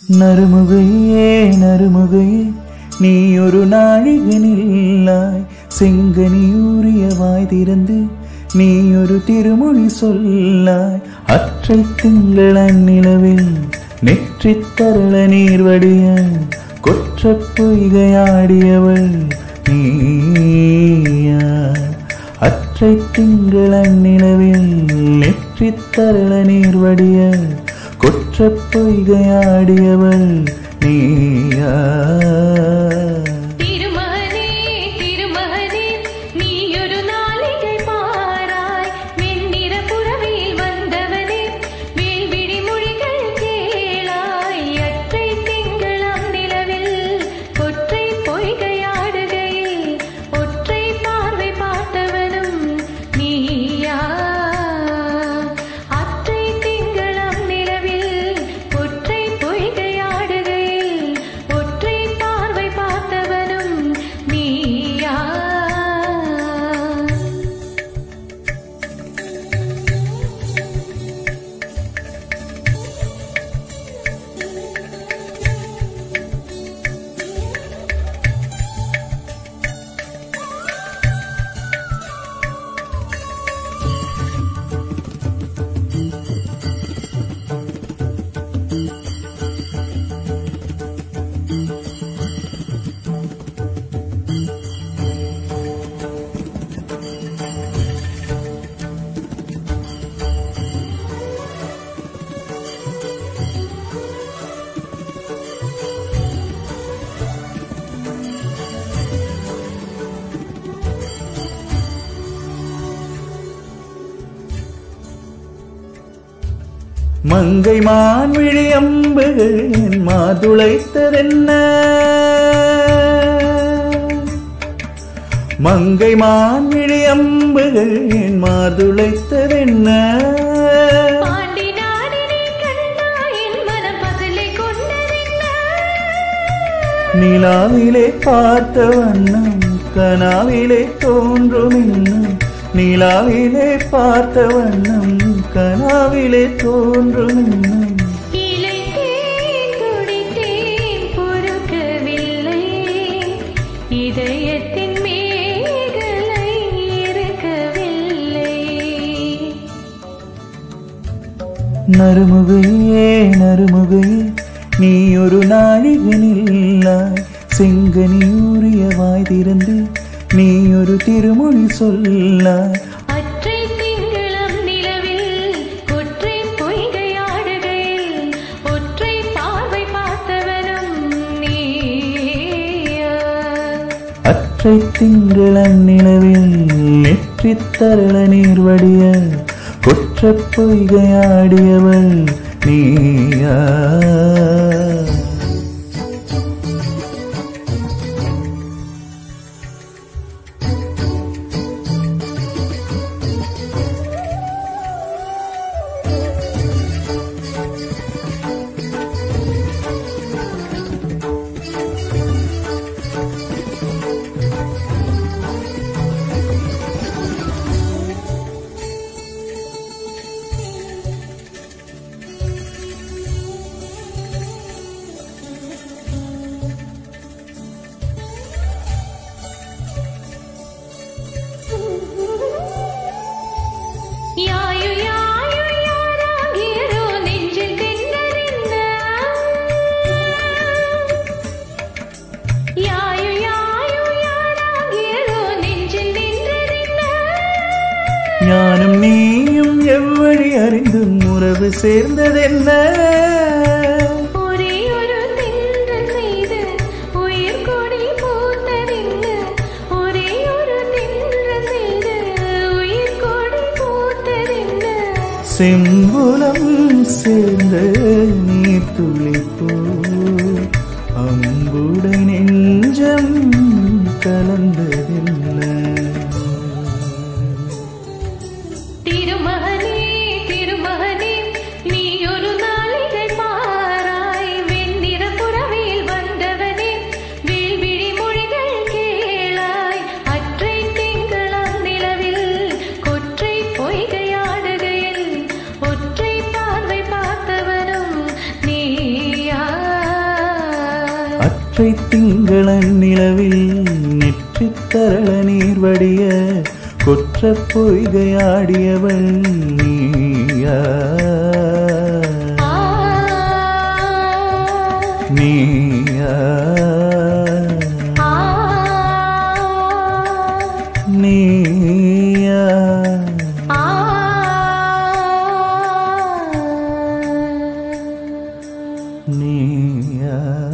நறுமுகையே நறுமுகையே நீ ஒரு நாழிகை நில்லாய் செங்கனியூரிய வாய் திறந்து நீ ஒரு திருமொழி சொல்லாய் அற்றை திங்கள நிலவில் நெற்றித் தரள நீர் வடிய கொற்றப் பொய்கையாடியவள் நீயா அற்றை திங்கள நிலவில் நெற்றித் தரள நீர் வடிய கொற்றப் பொய்கையாடியவள் நீயா திருமகனே திருமகனே நீ ஒரு நாளிகை பாராய் வெண்ணிற புறவியில் வந்தவனே வேல்விழி மொழிகள் கேளாய் அற்றை திங்களாம் நிலவில் கொற்றை பொய்கையாடுகையில் ஒற்றை பார்வை பார்த்தவனும் நீயா அற்றை திங்களாம் நிலவில் ஒற்றை பொய்கையாடுகையில் ஒற்றை பார்வை பார்த்தவனும் நீயா மங்கை மான்விழி அம்புகள் என் மாதுளைத்ததென்ன மங்கை மான்விழி அம்புகள் என் மாதுளைத்ததென்ன பாண்டி நாடினை கண்டாய் என் மனம் பகலை கொண்டதென்ன நிலாவிலே பார்த்த வண்ணம் கனாவிலே தோன்றும் இன்னும் நிலாவிலே பார்த்த வண்ணம் கனாவிலே தோன்றும் இன்னும் இளைத்தேன் துடித்தேன் பொறுக்கவில்லை இதயத்தின் மேகலை இருக்கவில்லை நறுமுகையே நறுமுகையே நீ ஒரு நாழிகை நில்லாய் செங்கனியூரிய வாய் திறந்து நீ ஒரு திருமொழி சொல்லாய் அற்றை திங்களம் நிலவில் கொற்றை பொய்கையாடுகையில் ஒற்றை பார்வை பார்த்தவனும் நீயா அற்றை திங்கள நிலவில் நெற்றித் தரள நீர் வடிய கொற்றப் பொய்கையாடியவள் நீயா யாயு யாயு யாராகியரோ நெஞ்சில் தென்னறிந்த யாயு யாயு யாராகியரோ நெஞ்சில் நின்றறிந்த ஞானம் நீயும் எவ்வழி அறிந்தும் உறவு சேர்ந்ததென்ன ஒரே ஒரு திங்கள் செய்து உயிர் கொடி பூத்ததென்ன ஒரே ஒரு திங்கள் செய்து உயிர் கொடி பூத்ததென்ன செம்புலம் சேர்ந்த நீர் துளிப்போ அம்புடை நெஞ்சம் கலந்ததில்ல திருமகனே திருமகனே நீ ஒரு நாளிகை பாராய் வெண்ணிற புறவியில் வந்தவனே வேல்விழி மொழிகள் கேளாய் அற்றை திங்களாம் நிலவில் கொற்றை பொய்கையாடுகையில் ஒற்றை பார்வை பார்த்தவனும் நீயா ஒற்றை திங்களன் நிலவில் நெற்றி தரள நீர் வடிய கொற்ற பொய்கையாடியவள் நீயா ஆ நீயா ஆ நீயா ஆ நீயா